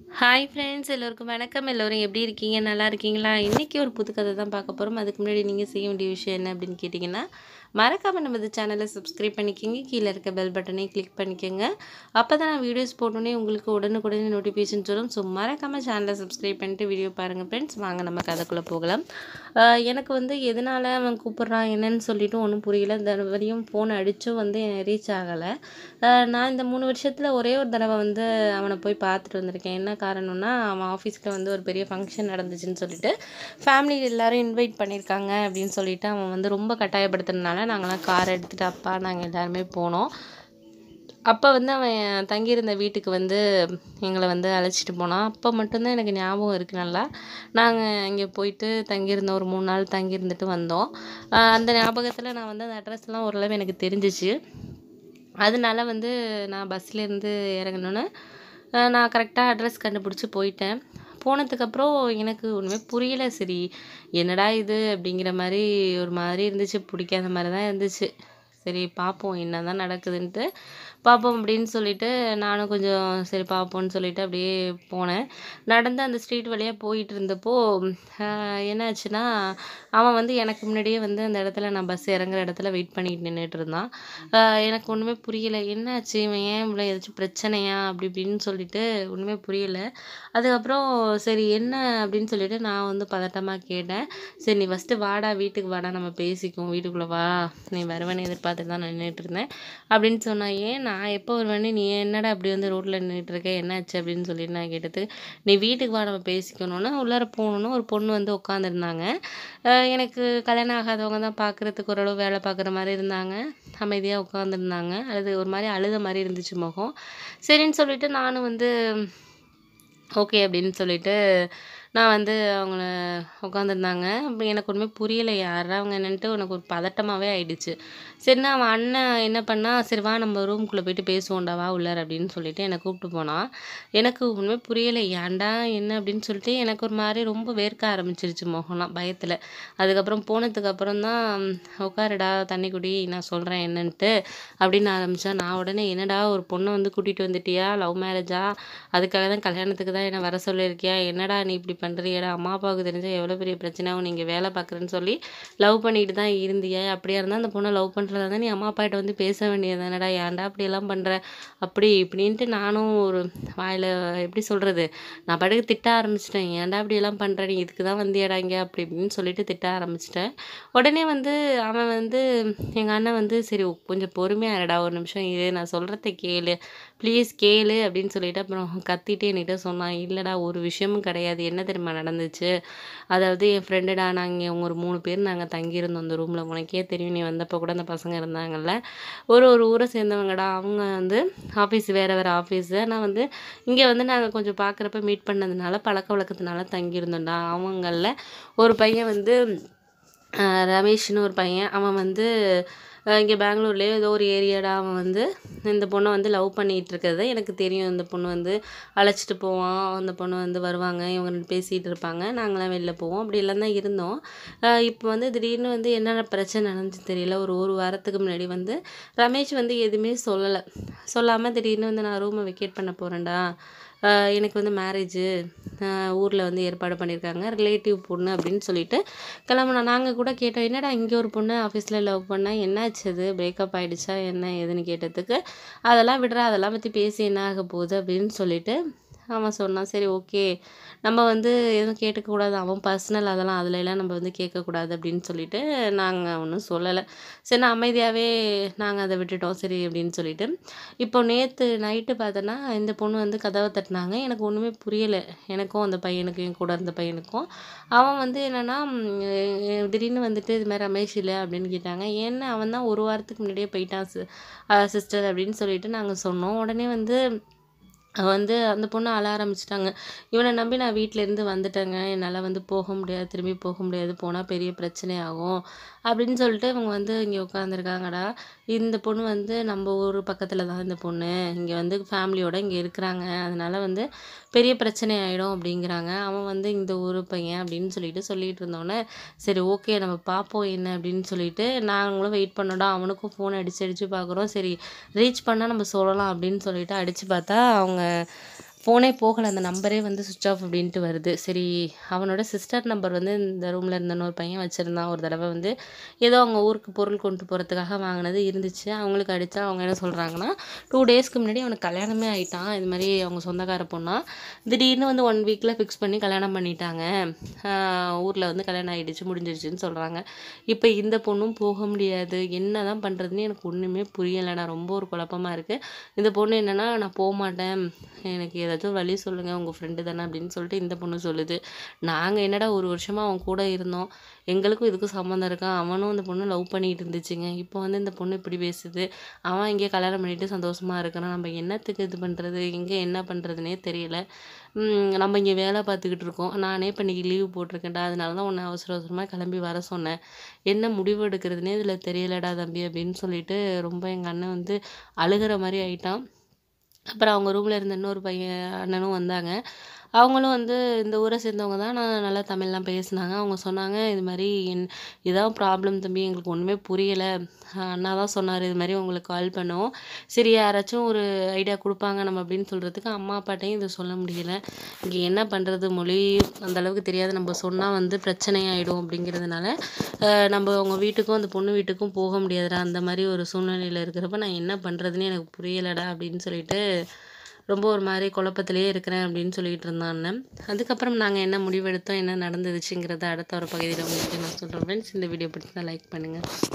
hi friends எல்லோருக்கும் வணக்கம் எல்லோரும் எப்படி இருக்கீங்க நல்லா இருக்கீங்களா இன்றைக்கி ஒரு புது கதை தான் பார்க்க போகிறோம் அதுக்கு முன்னாடி நீங்கள் செய்ய வேண்டிய விஷயம் என்ன அப்படின்னு கேட்டிங்கன்னா மறக்காமல் நமது சேனலை சப்ஸ்கிரைப் பண்ணிக்கோங்க கீழே இருக்க பெல் பட்டனை கிளிக் பண்ணிக்கோங்க அப்போ தான் நான் வீடியோஸ் போட்டோன்னே உங்களுக்கு உடனுக்குடனே நோட்டிஃபிகேஷன்ஸ் வரும் ஸோ மறக்காமல் சேனலை சப்ஸ்கிரைப் பண்ணிட்டு வீடியோ பாருங்கள் ஃப்ரெண்ட்ஸ் வாங்க நம்ம கதைக்குள்ளே போகலாம் ஆஹ் எனக்கு வந்து எதனால் அவன் கூப்பிட்றான் என்னன்னு சொல்லிட்டு ஒன்றும் புரியல இந்த வரையும் ஃபோன் அடித்தும் வந்து ரீச் ஆகலை நான் இந்த மூணு வருஷத்தில் ஒரே ஒரு தடவை வந்து அவனை போய் பார்த்துட்டு வந்திருக்கேன் என்ன காரணம்னா அவன் ஆஃபீஸில் வந்து ஒரு பெரிய ஃபங்க்ஷன் நடந்துச்சுன்னு சொல்லிட்டு ஃபேமிலி எல்லாரும் இன்வைட் பண்ணியிருக்காங்க அப்படின்னு சொல்லிட்டு அவன் வந்து ரொம்ப கட்டாயப்படுத்துறதுனால நாங்களாம் கார் எடுத்துகிட்டு அப்பா நாங்கள் எல்லாருமே போனோம் அப்போ வந்து அவன் தங்கியிருந்த வீட்டுக்கு வந்து எங்களை வந்து அழைச்சிட்டு போனான் அப்போ மட்டும்தான் எனக்கு ஞாபகம் இருக்குது நல்லா நாங்கள் இங்கே போயிட்டு தங்கியிருந்தோம் ஒரு மூணு நாள் தங்கியிருந்துட்டு வந்தோம் ஆஹ் அந்த ஞாபகத்தில் நான் வந்து அந்த அட்ரஸ்லாம் ஓரளவு எனக்கு தெரிஞ்சிச்சு அதனால வந்து நான் பஸ்லேருந்து இறங்கினோன்னே அஹ் நான் கரெக்டாக அட்ரஸ் கண்டுபிடிச்சி போயிட்டேன் போனதுக்கப்புறம் எனக்கு ஒன்றுமே புரியல சரி என்னடா இது அப்படிங்கிற மாதிரி ஒரு மாதிரி இருந்துச்சு பிடிக்காத மாதிரி தான் இருந்துச்சு சரி பார்ப்போம் என்ன தான் நடக்குதுன்ட்டு பார்ப்போம் அப்படின்னு சொல்லிட்டு நானும் கொஞ்சம் சரி பார்ப்போம்னு சொல்லிட்டு அப்படியே போனேன் நடந்து அந்த ஸ்ட்ரீட் வழியாக போயிட்டு இருந்தப்போ ஆஹ் என்னாச்சுன்னா அவன் வந்து எனக்கு முன்னாடியே வந்து அந்த இடத்துல நான் பஸ் இறங்குற இடத்துல வெயிட் பண்ணிட்டு நின்றுட்டு இருந்தான் ஆஹ் எனக்கு ஒன்றுமே புரியல என்னாச்சு இவன் ஏன் இவ்வளோ ஏதாச்சும் பிரச்சனையா அப்படி இப்படின்னு சொல்லிட்டு ஒன்றுமே புரியல அதுக்கப்புறம் சரி என்ன அப்படின்னு சொல்லிட்டு நான் வந்து பதட்டமாக கேட்டேன் சரி நீ ஃபஸ்ட்டு வாடா வீட்டுக்கு வாடா நம்ம பேசிக்குவோம் வீட்டுக்குள்ளே வா நீ வருவேன்னு எதிர்பார்த்து தான் நான் நின்றுட்டு இருந்தேன் அப்படின்னு சொன்னா ஏன் நான் எப்போ வருவேன்னு நீ என்னடா அப்படி வந்து ரோட்டில் நின்றுட்டு இருக்க என்னாச்சு அப்படின்னு சொல்லிட்டு நான் கேட்டது நீ வீட்டுக்கு வா நம்ம பேசிக்கணும்னா உள்ளார போகணுன்னு ஒரு பொண்ணு வந்து உட்காந்துருந்தாங்க எனக்கு கல்யாணம் ஆகாதவங்க தான் பார்க்குறதுக்கு ஓரளவு வேலை பார்க்குற மாதிரி இருந்தாங்க அமைதியாக உட்காந்துருந்தாங்க அது ஒரு மாதிரி அழுத மாதிரி இருந்துச்சு முகம் சரின்னு சொல்லிட்டு நானும் வந்து ஓகே அப்படின்னு சொல்லிட்டு நான் வந்து அவங்கள உட்காந்துருந்தாங்க அப்போ எனக்கு ஒன்றுமே புரியலை யாரா அவங்க என்னன்ட்டு எனக்கு ஒரு பதட்டமாகவே ஆயிடுச்சு சரிண்ணா அவன் அண்ணன் என்ன பண்ணா சரி வா நம்ம ரூம்குள்ளே போயிட்டு பேசுவோம்டா வா உள்ளார அப்படின்னு சொல்லிட்டு என்னை கூப்பிட்டு போனான் எனக்கு ஒன்றுமே புரியலை ஏன்டா என்ன அப்படின்னு சொல்லிட்டு எனக்கு ஒரு மாதிரி ரொம்ப வேர்க்க ஆரம்பிச்சிருச்சு முகம்லாம் பயத்தில் அதுக்கப்புறம் போனதுக்கப்புறம் தான் உட்காருடா தண்ணி குடி நான் சொல்கிறேன் என்னன்ட்டு அப்படின்னு ஆரம்பித்தேன் நான் உடனே என்னடா ஒரு பொண்ணை வந்து கூட்டிகிட்டு வந்துட்டியா லவ் மேரேஜா அதுக்காக தான் கல்யாணத்துக்கு தான் என்னை வர சொல்லியிருக்கியா என்னடா நீ இப்படி பண்ணுறியடா அம்மா அப்பாவுக்கு தெரிஞ்சால் எவ்வளோ பெரிய பிரச்சனையாகும் நீங்கள் வேலை பார்க்குறேன்னு சொல்லி லவ் பண்ணிட்டு தான் இருந்தியா அப்படியா இருந்தால் அந்த பொண்ணை லவ் பண்ணுறதா இருந்தால் நீ அம்மா அப்பாட்ட வந்து பேச வேண்டியதானடா ஏன்டா அப்படியெல்லாம் பண்ணுற அப்படி இப்படின்ட்டு நானும் ஒரு வாயில் எப்படி சொல்கிறது நான் பாட்டுக்கு திட்ட ஆரம்பிச்சிட்டேன் ஏன்டா அப்படியெல்லாம் பண்ணுற நீ இதுக்கு தான் வந்தியாடா இங்கே அப்படி இப்படின்னு சொல்லிட்டு திட்ட ஆரம்பிச்சிட்டேன் உடனே வந்து அவன் வந்து எங்கள் அண்ணன் வந்து சரி கொஞ்சம் பொறுமையாக இருடா ஒரு நிமிஷம் இரு நான் சொல்கிறத கேளு ப்ளீஸ் கேளு அப்படின்னு சொல்லிட்டு அப்புறம் கத்திட்டு என்கிட்ட சொன்னான் இல்லைடா ஒரு விஷயமும் கிடையாது என்ன தெரியுமா நடந்துச்சு அதாவது என் ஃப்ரெண்டுடா நாங்கள் ஒரு மூணு பேர் நாங்கள் தங்கியிருந்தோம் அந்த ரூமில் உனக்கே தெரியும் நீ வந்தப்போ கூட அந்த பசங்க இருந்தாங்கல்ல ஒரு ஒரு ஊரை சேர்ந்தவங்கடா அவங்க வந்து ஆஃபீஸ் வேறு வேறு ஆஃபீஸு நான் வந்து இங்கே வந்து நாங்கள் கொஞ்சம் பார்க்குறப்ப மீட் பண்ணதுனால பழக்க வழக்கத்தினால தங்கியிருந்தோம்டா அவங்களில் ஒரு பையன் வந்து ஆஹ் ரமேஷ்னு ஒரு பையன் அவன் வந்து இங்கே பெங்களூர்லேயே ஏதோ ஒரு ஏரியாடா அவன் வந்து இந்த பொண்ணை வந்து லவ் பண்ணிகிட்டு இருக்கிறது எனக்கு தெரியும் இந்த பொண்ணு வந்து அழைச்சிட்டு போவான் அந்த பொண்ணு வந்து வருவாங்க இவங்க ரெண்டு பேசிகிட்டு இருப்பாங்க நாங்களாம் வெளில போவோம் அப்படி எல்லாம் தான் இருந்தோம் இப்போ வந்து திடீர்னு வந்து என்னென்ன பிரச்சனை நடந்துச்சு தெரியல ஒரு ஒரு வாரத்துக்கு முன்னாடி வந்து ரமேஷ் வந்து எதுவுமே சொல்லலை சொல்லாமல் திடீர்னு வந்து நான் ரூமை வெக்கேட் பண்ண போகிறேன்டா ஆஹ் எனக்கு வந்து மேரேஜு ஊரில் வந்து ஏற்பாடு பண்ணியிருக்காங்க ரிலேட்டிவ் பொண்ணு அப்படின்னு சொல்லிட்டு கிளம்புனா நாங்கள் கூட கேட்டோம் என்னடா இங்கே ஒரு பொண்ணு ஆஃபீஸில் லவ் பண்ணால் என்னாச்சு அது பிரேக்கப் ஆகிடுச்சா என்ன ஏதுன்னு கேட்டதுக்கு அதெல்லாம் விடுறா அதெல்லாம் பற்றி பேசி என்ன ஆக போகுது அப்படின்னு சொல்லிட்டு அவன் சொன்னான் சரி ஓகே நம்ம வந்து எதுவும் கேட்கக்கூடாது அவன் பர்சனல் அதெல்லாம் அதுல எல்லாம் நம்ம வந்து கேட்கக்கூடாது அப்படின்னு சொல்லிட்டு நாங்கள் ஒன்றும் சொல்லலை சரி நான் அமைதியாகவே நாங்கள் அதை விட்டுட்டோம் சரி அப்படின்னு சொல்லிட்டு இப்போ நேற்று நைட்டு பார்த்தோன்னா இந்த பொண்ணு வந்து கதவை தட்டினாங்க எனக்கு ஒன்றுமே புரியலை எனக்கும் அந்த பையனுக்கும் என் கூட இருந்த பையனுக்கும் அவன் வந்து என்னென்னா திடீர்னு வந்துட்டு இது மாதிரி ரமேஷ் இல்லை அப்படின்னு கேட்டாங்க ஏன்னா அவன் தான் ஒரு வாரத்துக்கு முன்னாடியே போயிட்டான் சிஸ்டர் அப்படின்னு சொல்லிட்டு நாங்கள் சொன்னோம் உடனே வந்து வந்து அந்த பொண்ணு அழ ஆரம்பிச்சிட்டாங்க இவனை நம்பி நான் வீட்டிலேருந்து வந்துட்டேங்க என்னால் வந்து போக முடியாது திரும்பி போக முடியாது போனால் பெரிய பிரச்சனை ஆகும் அப்படின்னு சொல்லிட்டு இவங்க வந்து இங்கே உட்காந்துருக்காங்கடா இந்த பொண்ணு வந்து நம்ம ஊர் பக்கத்தில் தான் இந்த பொண்ணு இங்கே வந்து ஃபேமிலியோட இங்கே இருக்கிறாங்க அதனால வந்து பெரிய பிரச்சனை ஆகிடும் அப்படிங்கிறாங்க அவன் வந்து இந்த ஊர் பையன் அப்படின்னு சொல்லிட்டு சொல்லிட்டு இருந்தோன்னே சரி ஓகே நம்ம பார்ப்போம் என்ன அப்படின்னு சொல்லிட்டு நாங்களும் வெயிட் பண்ணோடா அவனுக்கும் ஃபோன் அடிச்சு அடிச்சு பார்க்குறோம் சரி ரீச் பண்ணால் நம்ம சொல்லலாம் அப்படின்னு சொல்லிட்டு அடித்து பார்த்தா அவங்க ஃபோனே போகலை அந்த நம்பரே வந்து சுவிட்ச் ஆஃப் அப்படின்ட்டு வருது சரி அவனோட சிஸ்டர் நம்பர் வந்து இந்த ரூமில் இருந்த ஒரு பையன் வச்சுருந்தான் ஒரு தடவை வந்து ஏதோ அவங்க ஊருக்கு பொருள் கொண்டு போகிறதுக்காக வாங்கினது இருந்துச்சு அவங்களுக்கு அடித்தா அவங்க என்ன சொல்கிறாங்கன்னா டூ டேஸ்க்கு முன்னாடி அவனுக்கு கல்யாணமே ஆகிட்டான் இது மாதிரி அவங்க சொந்தக்கார பொண்ணா திடீர்னு வந்து ஒன் வீக்கில் ஃபிக்ஸ் பண்ணி கல்யாணம் பண்ணிட்டாங்க ஊரில் வந்து கல்யாணம் ஆகிடுச்சு முடிஞ்சிருச்சுன்னு சொல்கிறாங்க இப்போ இந்த பொண்ணும் போக முடியாது என்ன தான் பண்ணுறதுன்னு எனக்கு ஒன்றுமே புரியலைடா ரொம்ப ஒரு குழப்பமாக இருக்குது இந்த பொண்ணு என்னென்னா நான் போக மாட்டேன் எனக்கு ஏதாச்சும் வழி சொல்லுங்கள் உங்கள் ஃப்ரெண்டு தானே அப்படின்னு சொல்லிட்டு இந்த பொண்ணு சொல்லுது நாங்கள் என்னடா ஒரு வருஷமாக அவன் கூட இருந்தோம் எங்களுக்கும் இதுக்கும் சம்மந்தம் இருக்கான் அவனும் இந்த பொண்ணு லவ் பண்ணிகிட்டு இருந்துச்சுங்க இப்போ வந்து இந்த பொண்ணு இப்படி பேசுது அவன் இங்கே கல்யாணம் பண்ணிட்டு சந்தோஷமாக இருக்கிறான் நம்ம என்னத்துக்கு இது பண்ணுறது இங்கே என்ன பண்ணுறதுனே தெரியல நம்ம இங்கே வேலை பார்த்துக்கிட்டு இருக்கோம் நானே இப்போ இன்றைக்கி லீவ் போட்டிருக்கேன்டா அதனால தான் உன்னை அவசர அவசரமாக கிளம்பி வர சொன்னேன் என்ன முடிவு எடுக்கிறதுனே இதில் தெரியலடா தம்பி அப்படின்னு சொல்லிட்டு ரொம்ப எங்கள் அண்ணன் வந்து அழுகிற மாதிரி ஆயிட்டான் அப்புறம் அவங்க ரூமில் இருந்த இன்னொரு பையன் அண்ணனும் வந்தாங்க அவங்களும் வந்து இந்த ஊரை சேர்ந்தவங்க தான் நான் நல்லா தமிழ்லாம் பேசினாங்க அவங்க சொன்னாங்க இது மாதிரி என் இதான் ப்ராப்ளம் தம்பி எங்களுக்கு ஒன்றுமே புரியலை அண்ணா தான் சொன்னார் இது மாதிரி உங்களுக்கு கால் பண்ணோம் சரி யாராச்சும் ஒரு ஐடியா கொடுப்பாங்க நம்ம அப்படின்னு சொல்கிறதுக்கு அம்மா அப்பாட்டையும் இதை சொல்ல முடியல இங்கே என்ன பண்ணுறது மொழி அந்த அளவுக்கு தெரியாது நம்ம சொன்னால் வந்து பிரச்சனை ஆகிடும் அப்படிங்கிறதுனால நம்ம அவங்க வீட்டுக்கும் அந்த பொண்ணு வீட்டுக்கும் போக முடியாதுடா அந்த மாதிரி ஒரு சூழ்நிலையில் இருக்கிறப்ப நான் என்ன பண்ணுறதுன்னு எனக்கு புரியலடா அப்படின்னு சொல்லிட்டு ரொம்ப ஒரு மாதிரி குழப்பத்திலேயே இருக்கிறேன் அப்படின்னு சொல்லிட்டு இருந்தான் அண்ணன் அதுக்கப்புறம் நாங்கள் என்ன முடிவெடுத்தோம் என்ன நடந்துச்சுங்கிறத அடுத்த ஒரு பகுதியில் உங்களுக்கு நான் சொல்கிறேன் ஃப்ரெண்ட்ஸ் இந்த வீடியோ பிடிச்சா லைக் பண்ணுங்கள்